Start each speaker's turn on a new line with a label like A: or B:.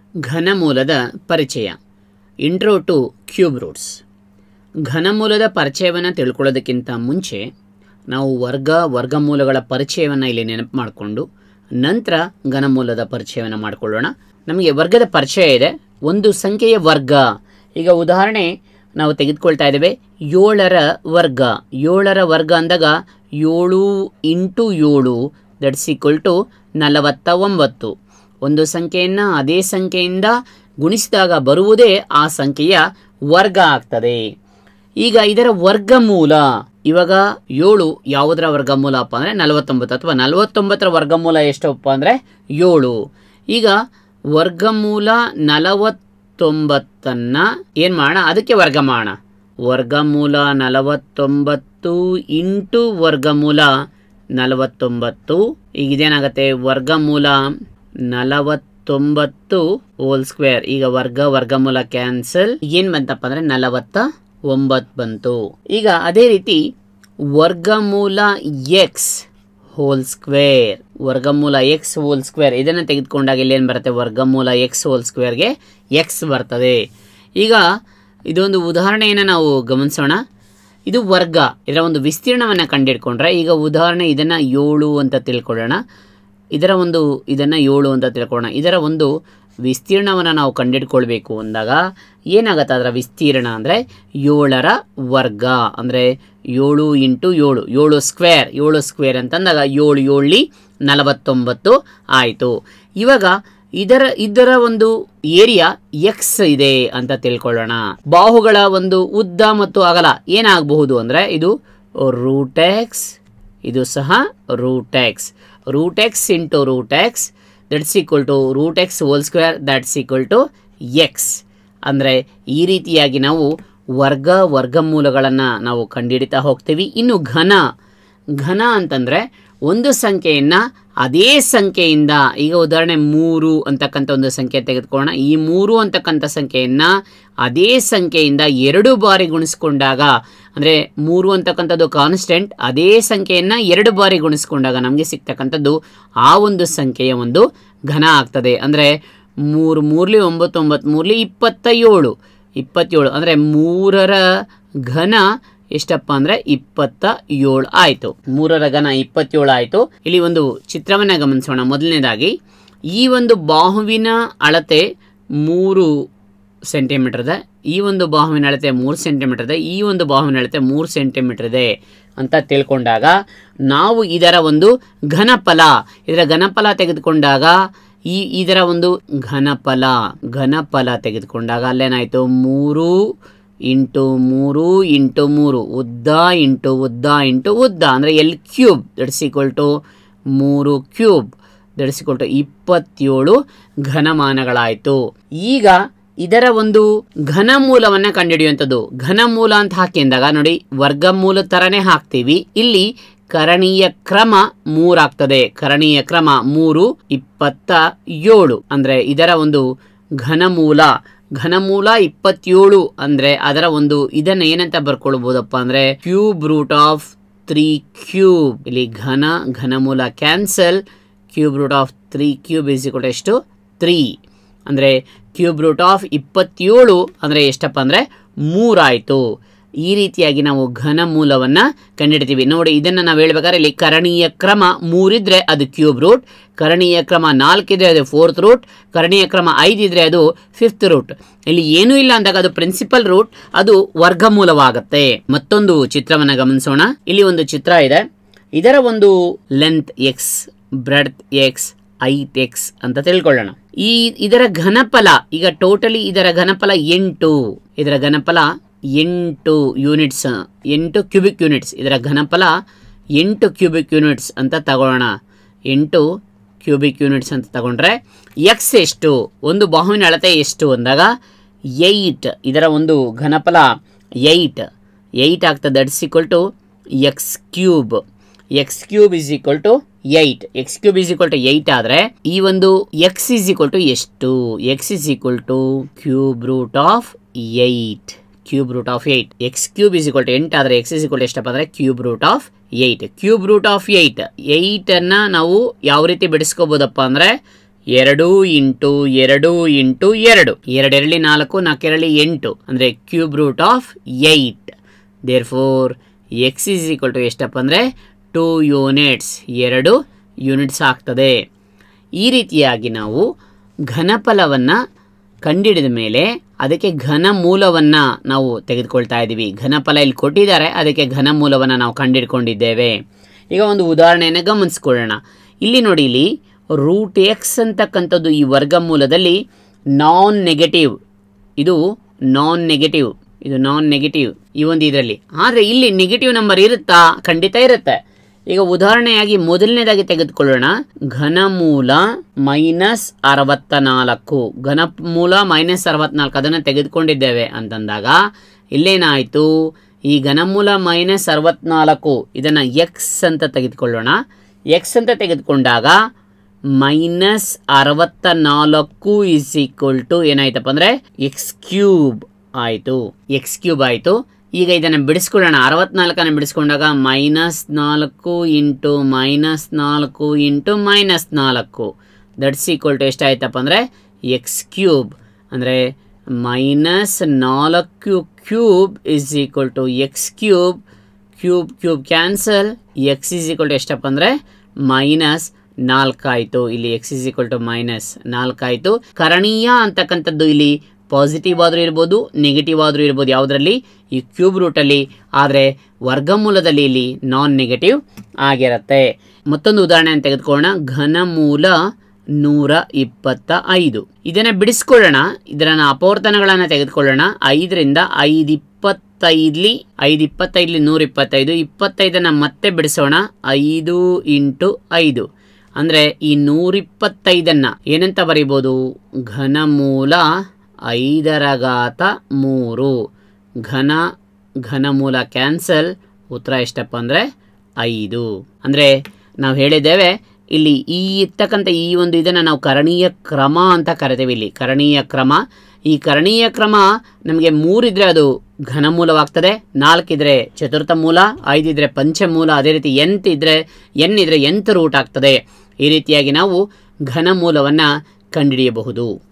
A: ಘನಮೂಲದ ಪರಿಚಯ intro to cube roots ಘನಮೂಲದ ಪರಿಚಯವನ್ನು ತಿಳ್ಕೊಳ್ಳೋದಕ್ಕಿಂತ ಮುಂಚೆ ನಾವು ವರ್ಗ ವರ್ಗಮೂಲಗಳ ಪರಿಚಯವನ್ನು ಇಲ್ಲಿ ನೆನಪು ಮಾಡಿಕೊಂಡು ನಂತರ ಘನಮೂಲದ ಪರಿಚಯವನ್ನು ಮಾಡಿಕೊಳ್ಳೋಣ ನಮಗೆ ವರ್ಗದ ಪರಿಚಯ ಇದೆ ಒಂದು ಸಂಖ್ಯೆಯ ವರ್ಗ ಈಗ ಉದಾಹರಣೆ ನಾವು ತೆಗೆದುಕೊಳ್ತಾ ಇದ್ದೇವೆ ಏಳರ ವರ್ಗ ಏಳರ ವರ್ಗ ಅಂದಾಗ ಏಳು ಇಂಟು ಏಳು ದಟ್ಸ್ ಈಕ್ವಲ್ ಟು ನಲವತ್ತ ಒಂಬತ್ತು ಒಂದು ಸಂಖ್ಯೆಯನ್ನು ಅದೇ ಸಂಖ್ಯೆಯಿಂದ ಗುಣಿಸಿದಾಗ ಬರುವುದೇ ಆ ಸಂಖ್ಯೆಯ ವರ್ಗ ಆಗ್ತದೆ ಈಗ ಇದರ ವರ್ಗಮೂಲ ಇವಾಗ ಏಳು ಯಾವುದರ ವರ್ಗಮೂಲ ಅಪ್ಪ ಅಂದರೆ ನಲವತ್ತೊಂಬತ್ತು ಅಥವಾ ನಲವತ್ತೊಂಬತ್ತರ ವರ್ಗಮೂಲ ಎಷ್ಟಪ್ಪ ಅಂದರೆ ಏಳು ಈಗ ವರ್ಗಮೂಲ ನಲವತ್ತೊಂಬತ್ತನ್ನು ಏನು ಮಾಡೋಣ ಅದಕ್ಕೆ ವರ್ಗ ಮಾಡೋಣ ವರ್ಗಮೂಲ ನಲವತ್ತೊಂಬತ್ತು ಇಂಟು ವರ್ಗಮೂಲ ನಲವತ್ತೊಂಬತ್ತು ಈಗ ಇದೇನಾಗುತ್ತೆ ವರ್ಗಮೂಲ ನಲವತ್ತೊಂಬತ್ತು ಹೋಲ್ ಸ್ಕ್ವೇರ್ ಈಗ ವರ್ಗ ವರ್ಗಮೂಲ ಕ್ಯಾನ್ಸಲ್ ಏನ್ ಬಂತಪ್ಪ ಅಂದ್ರೆ ನಲವತ್ತ ಒಂಬತ್ತು ಬಂತು ಈಗ ಅದೇ ರೀತಿ ವರ್ಗಮೂಲ ಎಕ್ಸ್ ಹೋಲ್ ಸ್ಕ್ವೇರ್ ವರ್ಗಮೂಲ ಎಕ್ಸ್ ಹೋಲ್ ಸ್ಕ್ವೇರ್ ಇದನ್ನು ತೆಗೆದುಕೊಂಡಾಗ ಇಲ್ಲಿ ಏನು ಬರುತ್ತೆ ವರ್ಗಮೂಲ ಎಕ್ಸ್ ಹೋಲ್ ಸ್ಕ್ವೇರ್ಗೆ ಎಕ್ಸ್ ಬರ್ತದೆ ಈಗ ಇದೊಂದು ಉದಾಹರಣೆಯನ್ನು ನಾವು ಗಮನಿಸೋಣ ಇದು ವರ್ಗ ಇದರ ಒಂದು ವಿಸ್ತೀರ್ಣವನ್ನು ಕಂಡುಹಿಡ್ಕೊಂಡ್ರೆ ಈಗ ಉದಾಹರಣೆ ಇದನ್ನು ಏಳು ಅಂತ ತಿಳ್ಕೊಳ್ಳೋಣ ಇದರ ಒಂದು ಇದನ್ನು ಏಳು ಅಂತ ತಿಳ್ಕೊಳ್ಳೋಣ ಇದರ ಒಂದು ವಿಸ್ತೀರ್ಣವನ್ನು ನಾವು ಕಂಡುಹಿಡ್ಕೊಳ್ಬೇಕು ಅಂದಾಗ ಏನಾಗುತ್ತೆ ಅದರ ವಿಸ್ತೀರ್ಣ ಅಂದರೆ ಏಳರ ವರ್ಗ ಅಂದರೆ ಏಳು ಇಂಟು ಏಳು ಏಳು ಸ್ಕ್ವೇರ್ ಏಳು ಸ್ಕ್ವೇರ್ ಅಂತಂದಾಗ ಏಳು ಏಳಿ ನಲವತ್ತೊಂಬತ್ತು ಆಯಿತು ಇವಾಗ ಇದರ ಇದರ ಒಂದು ಏರಿಯಾ ಎಕ್ಸ್ ಇದೆ ಅಂತ ತಿಳ್ಕೊಳ್ಳೋಣ ಬಾಹುಗಳ ಒಂದು ಉದ್ದ ಮತ್ತು ಅಗಲ ಏನಾಗಬಹುದು ಅಂದರೆ ಇದು ರೂಟ್ ಎಕ್ಸ್ ಇದು ಸಹ root x root x into root x that's equal to root x whole square that's equal to x ಅಂದರೆ ಈ ರೀತಿಯಾಗಿ ನಾವು ವರ್ಗ ವರ್ಗಮೂಲಗಳನ್ನು ನಾವು ಕಂಡುಹಿಡಿತಾ ಹೋಗ್ತೀವಿ ಇನ್ನು ಘನ ಘನ ಅಂತಂದರೆ ಒಂದು ಸಂಖ್ಯೆಯನ್ನು ಅದೇ ಸಂಖ್ಯೆಯಿಂದ ಈಗ ಉದಾಹರಣೆ ಮೂರು ಅಂತಕ್ಕಂಥ ಒಂದು ಸಂಖ್ಯೆ ತೆಗೆದುಕೊಳ್ಳೋಣ ಈ ಮೂರು ಅಂತಕ್ಕಂಥ ಸಂಖ್ಯೆಯನ್ನು ಅದೇ ಸಂಖ್ಯೆಯಿಂದ ಎರಡು ಬಾರಿ ಗುಣಿಸ್ಕೊಂಡಾಗ ಅಂದರೆ ಮೂರು ಅಂತಕ್ಕಂಥದ್ದು ಕಾನ್ಸ್ಟೆಂಟ್ ಅದೇ ಸಂಖ್ಯೆಯನ್ನು ಎರಡು ಬಾರಿ ಗುಣಿಸ್ಕೊಂಡಾಗ ನಮಗೆ ಸಿಗ್ತಕ್ಕಂಥದ್ದು ಆ ಒಂದು ಸಂಖ್ಯೆಯ ಒಂದು ಘನ ಆಗ್ತದೆ ಅಂದರೆ ಮೂರು ಮೂರ್ಲಿ ಒಂಬತ್ತು ಒಂಬತ್ತು ಮೂರ್ಲಿ ಇಪ್ಪತ್ತ ಏಳು ಇಪ್ಪತ್ತೇಳು ಅಂದರೆ ಮೂರರ ಘನ ಎಷ್ಟಪ್ಪ ಅಂದರೆ ಇಪ್ಪತ್ತ ಏಳು ಆಯಿತು ಮೂರರ ಘನ ಇಪ್ಪತ್ತೇಳು ಆಯಿತು ಇಲ್ಲಿ ಒಂದು ಚಿತ್ರವನ್ನು ಗಮನಿಸೋಣ ಮೊದಲನೇದಾಗಿ ಈ ಒಂದು ಬಾಹುವಿನ ಅಳತೆ ಮೂರು ಸೆಂಟಿಮೀಟರ್ ಇದೆ ಈ ಒಂದು ಬಾಹುವಿನ ಅಳತೆ ಮೂರು ಸೆಂಟಿಮೀಟರ್ ಇದೆ ಈ ಒಂದು ಬಾಹುವಿನ ಅಳತೆ ಮೂರು ಸೆಂಟಿಮೀಟರ್ ಇದೆ ಅಂತ ತಿಳ್ಕೊಂಡಾಗ ನಾವು ಇದರ ಒಂದು ಘನಫಲ ಇದರ ಘನಫಲ ತೆಗೆದುಕೊಂಡಾಗ ಈ ಇದರ ಒಂದು ಘನಫಲ ಘನಫಲ ತೆಗೆದುಕೊಂಡಾಗ ಅಲ್ಲೇನಾಯಿತು ಮೂರು ಇಂಟು ಮೂರು ಇಂಟು ಮೂರು ಉದ್ದ ಇಂಟು ಉದ್ದ ಇಂಟು ಉದ್ದ ಅಂದರೆ L cube that's equal to ಮೂರು ಕ್ಯೂಬ್ ದಟ್ಸ್ ಈಕ್ವಲ್ ಟು ಇಪ್ಪತ್ತೇಳು ಘನಮಾನಗಳಾಯಿತು ಈಗ ಇದರ ಒಂದು ಘನಮೂಲವನ್ನು ಕಂಡುಹಿಡಿಯುವಂಥದ್ದು ಘನಮೂಲ ಅಂತ ಹಾಕಿ ಅಂದಾಗ ನೋಡಿ ವರ್ಗಮೂಲ ಥರನೇ ಹಾಕ್ತೀವಿ ಇಲ್ಲಿ ಕರಣೀಯ ಕ್ರಮ ಮೂರಾಗ್ತದೆ ಕರಣೀಯ ಕ್ರಮ ಮೂರು ಇಪ್ಪತ್ತ ಏಳು ಅಂದರೆ ಇದರ ಒಂದು ಘನಮೂಲ ಘನಮೂಲ ಇಪ್ಪತ್ತೇಳು ಅಂದರೆ ಅದರ ಒಂದು ಇದನ್ನು ಏನಂತ ಬರ್ಕೊಳ್ಬೋದಪ್ಪ ಅಂದರೆ cube root of three cube ಇಲ್ಲಿ ಘನ ಘನಮೂಲ cancel cube root of three cube is equal ಎಷ್ಟು ತ್ರೀ ಅಂದರೆ ಕ್ಯೂಬ್ ರೂಟ್ ಆಫ್ ಇಪ್ಪತ್ತೇಳು ಅಂದರೆ ಎಷ್ಟಪ್ಪ ಅಂದರೆ ಮೂರಾಯಿತು ಈ ರೀತಿಯಾಗಿ ನಾವು ಘನಮೂಲವನ್ನು ಕಂಡುಹಿಡ್ತೀವಿ ನೋಡಿ ಇದನ್ನು ನಾವು ಹೇಳ್ಬೇಕಾದ್ರೆ ಇಲ್ಲಿ ಕರಣೀಯ ಕ್ರಮ ಮೂರಿದ್ರೆ ಅದು ಕ್ಯೂಬ್ ರೂಟ್ ಕರಣೀಯ ಕ್ರಮ ನಾಲ್ಕಿದ್ರೆ ಅದು ಫೋರ್ತ್ ರೂಟ್ ಕರಣೀಯ ಕ್ರಮ ಐದಿದ್ರೆ ಅದು ಫಿಫ್ತ್ ರೂಟ್ ಇಲ್ಲಿ ಏನೂ ಇಲ್ಲ ಅಂದಾಗ ಅದು ಪ್ರಿನ್ಸಿಪಲ್ ರೂಟ್ ಅದು ವರ್ಗಮೂಲವಾಗುತ್ತೆ ಮತ್ತೊಂದು ಚಿತ್ರವನ್ನು ಗಮನಿಸೋಣ ಇಲ್ಲಿ ಒಂದು ಚಿತ್ರ ಇದೆ ಇದರ ಒಂದು length x breadth x eight x ಅಂತ ತಿಳ್ಕೊಳ್ಳೋಣ ಈ ಇದರ ಘನಫಲ ಈಗ ಟೋಟಲಿ ಇದರ ಘನಫಲ ಎಂಟು ಇದರ ಘನಫಲ ಎಂಟು ಯೂನಿಟ್ಸ್ ಎಂಟು ಕ್ಯೂಬಿಕ್ ಯೂನಿಟ್ಸ್ ಇದರ ಘನಫಲ ಎಂಟು ಕ್ಯೂಬಿಕ್ ಯೂನಿಟ್ಸ್ ಅಂತ ತಗೊಳ್ಳೋಣ ಎಂಟು ಕ್ಯೂಬಿಕ್ ಯೂನಿಟ್ಸ್ ಅಂತ ತಗೊಂಡ್ರೆ ಎಕ್ಸ್ ಎಷ್ಟು ಒಂದು ಬಾಹುವಿನ ಅಳತೆ ಎಷ್ಟು ಅಂದಾಗ ಏಯ್ಟ್ ಇದರ ಒಂದು ಘನಫಲ ಏಯ್ಟ್ ಏಯ್ಟ್ ಆಗ್ತದೆ that's equal to x cube x cube is equal to eight x cube is equal to eight ಆದರೆ ಈ ಒಂದು ಎಕ್ಸ್ ಇಸ್ ಈಕ್ವಲ್ ಟು ಎಷ್ಟು x is equal to cube root of eight cube root of eight x cube is equal to ಎಂಟು ಆದರೆ x is equal ಎಷ್ಟಪ್ಪ ಅಂದರೆ cube root of eight cube root of eight ಏಯ್ಟನ್ನು ನಾವು ಯಾವ ರೀತಿ ಬಿಡಿಸ್ಕೋಬೋದಪ್ಪ ಅಂದರೆ ಎರಡು ಇಂಟು ಎರಡು ಇಂಟು ಎರಡು ಎರಡೆರಳಿ ನಾಲ್ಕು ನಾಲ್ಕೆರಳಿ ಎಂಟು ಅಂದರೆ cube root of eight there four x is equal to ಎಷ್ಟಪ್ಪ ಅಂದರೆ ಟೂ ಯೂನಿಟ್ಸ್ ಎರಡು ಯೂನಿಟ್ಸ್ ಆಗ್ತದೆ ಈ ರೀತಿಯಾಗಿ ನಾವು ಘನಫಲವನ್ನು ಕಂಡಿಡಿದ ಮೇಲೆ ಅದಕ್ಕೆ ಘನ ಮೂಲವನ್ನು ನಾವು ತೆಗೆದುಕೊಳ್ತಾ ಇದ್ದೀವಿ ಘನಫಲ ಇಲ್ಲಿ ಕೊಟ್ಟಿದ್ದಾರೆ ಅದಕ್ಕೆ ಘನ ಮೂಲವನ್ನು ನಾವು ಕಂಡಿಡ್ಕೊಂಡಿದ್ದೇವೆ ಈಗ ಒಂದು ಉದಾಹರಣೆಯನ್ನು ಗಮನಿಸ್ಕೊಳ್ಳೋಣ ಇಲ್ಲಿ ನೋಡಿ ಇಲ್ಲಿ ರೂಟ್ ಎಕ್ಸ್ ಅಂತಕ್ಕಂಥದ್ದು ಈ ವರ್ಗಮೂಲದಲ್ಲಿ ನಾನ್ ನೆಗೆಟಿವ್ ಇದು ನಾನ್ ನೆಗೆಟಿವ್ ಇದು ನಾನ್ ನೆಗೆಟಿವ್ ಈ ಒಂದು ಇದರಲ್ಲಿ ಆದರೆ ಇಲ್ಲಿ ನೆಗೆಟಿವ್ ನಂಬರ್ ಇರುತ್ತಾ ಖಂಡಿತ ಇರುತ್ತೆ ಈಗ ಉದಾಹರಣೆಯಾಗಿ ಮೊದಲನೇದಾಗಿ ತೆಗೆದುಕೊಳ್ಳೋಣ ಘನಮೂಲ ಮೈನಸ್ ಅರವತ್ತ ನಾಲ್ಕು ಘನಮೂಲ ಮೈನಸ್ ಅರವತ್ನಾಲ್ಕು ಅದನ್ನು ತೆಗೆದುಕೊಂಡಿದ್ದೇವೆ ಅಂತಂದಾಗ ಇಲ್ಲೇನಾಯಿತು ಈ ಘನಮೂಲ ಮೈನಸ್ ಅರವತ್ನಾಲ್ಕು ಇದನ್ನು ಎಕ್ಸ್ ಅಂತ ತೆಗೆದುಕೊಳ್ಳೋಣ ಎಕ್ಸ್ ಅಂತ ತೆಗೆದುಕೊಂಡಾಗ ಮೈನಸ್ ಅರವತ್ತ ನಾಲ್ಕು ಇಸ್ ಈಕ್ವಲ್ ಟು ಏನಾಯ್ತಪ್ಪ ಅಂದರೆ ಎಕ್ಸ್ ಕ್ಯೂಬ್ ಆಯಿತು ಎಕ್ಸ್ ಕ್ಯೂಬ್ ಆಯಿತು ಈಗ ಇದನ್ನು ಬಿಡಿಸ್ಕೊಳ್ಳೋಣ ಅರವತ್ನಾಲ್ಕನ್ನು ಬಿಡಿಸ್ಕೊಂಡಾಗ ಮೈನಸ್ ನಾಲ್ಕು ಇಂಟು ಮೈನಸ್ ನಾಲ್ಕು ಇಂಟು ಮೈನಸ್ ನಾಲ್ಕು ದಟ್ಸ್ ಈಕ್ವಲ್ ಟು ಎಷ್ಟಾಯ್ತಪ್ಪ ಅಂದರೆ ಎಕ್ಸ್ ಕ್ಯೂಬ್ ಅಂದರೆ ಮೈನಸ್ ನಾಲ್ಕು cube is equal to x cube cube cube cancel x is equal to ಎಷ್ಟಪ್ಪ ಅಂದರೆ ಮೈನಸ್ ನಾಲ್ಕಾಯಿತು ಇಲ್ಲಿ x is equal to minus ನಾಲ್ಕಾಯಿತು ಕರಣೀಯ ಅಂತಕ್ಕಂಥದ್ದು ಇಲ್ಲಿ ಪಾಸಿಟಿವ್ ಆದರೂ ಇರ್ಬೋದು ನೆಗೆಟಿವ್ ಆದರೂ ಇರ್ಬೋದು ಯಾವುದರಲ್ಲಿ ಈ ಕ್ಯೂಬ್ ರೂಟಲ್ಲಿ ಆದರೆ ವರ್ಗಮೂಲದಲ್ಲಿ ಇಲ್ಲಿ ನಾನ್ ನೆಗೆಟಿವ್ ಆಗಿರುತ್ತೆ ಮತ್ತೊಂದು ಉದಾಹರಣೆ ತೆಗೆದುಕೊಳ್ಳೋಣ ಘನಮೂಲ ನೂರ ಇಪ್ಪತ್ತ ಐದು ಇದನ್ನು ಬಿಡಿಸ್ಕೊಳ್ಳೋಣ ಇದರ ಅಪವರ್ತನಗಳನ್ನು ತೆಗೆದುಕೊಳ್ಳೋಣ ಐದರಿಂದ ಐದು ಇಪ್ಪತ್ತೈದ್ಲಿ ಐದು ಇಪ್ಪತ್ತೈದ್ಲಿ ನೂರ ಇಪ್ಪತ್ತೈದು ಇಪ್ಪತ್ತೈದನ್ನು ಮತ್ತೆ ಬಿಡಿಸೋಣ ಐದು ಇಂಟು ಐದು ಅಂದರೆ ಈ ನೂರಿಪ್ಪತ್ತೈದನ್ನು ಏನಂತ ಬರೀಬೋದು ಘನಮೂಲ ಐದರ ಘಾತ ಮೂರು ಘನ ಘನಮೂಲ ಕ್ಯಾನ್ಸಲ್ ಉತ್ತರ ಎಷ್ಟಪ್ಪ ಅಂದರೆ ಐದು ಅಂದರೆ ನಾವು ಹೇಳಿದ್ದೇವೆ ಇಲ್ಲಿ ಈ ಇರ್ತಕ್ಕಂಥ ಈ ಒಂದು ಇದನ್ನು ನಾವು ಕರಣೀಯ ಕ್ರಮ ಅಂತ ಕರಿತೇವೆ ಇಲ್ಲಿ ಕರಣೀಯ ಕ್ರಮ ಈ ಕರಣೀಯ ಕ್ರಮ ನಮಗೆ ಮೂರಿದ್ರೆ ಅದು ಘನಮೂಲವಾಗ್ತದೆ ನಾಲ್ಕಿದ್ರೆ ಚತುರ್ಥ ಮೂಲ ಐದಿದ್ರೆ ಪಂಚಮೂಲ ಅದೇ ರೀತಿ ಎಂತ್ ಇದ್ರೆ ಎನ್ ಇದ್ರೆ ಎಂತ್ ರೂಟ್ ಆಗ್ತದೆ ಈ ರೀತಿಯಾಗಿ ನಾವು ಘನಮೂಲವನ್ನು ಕಂಡುಹಿಡಿಯಬಹುದು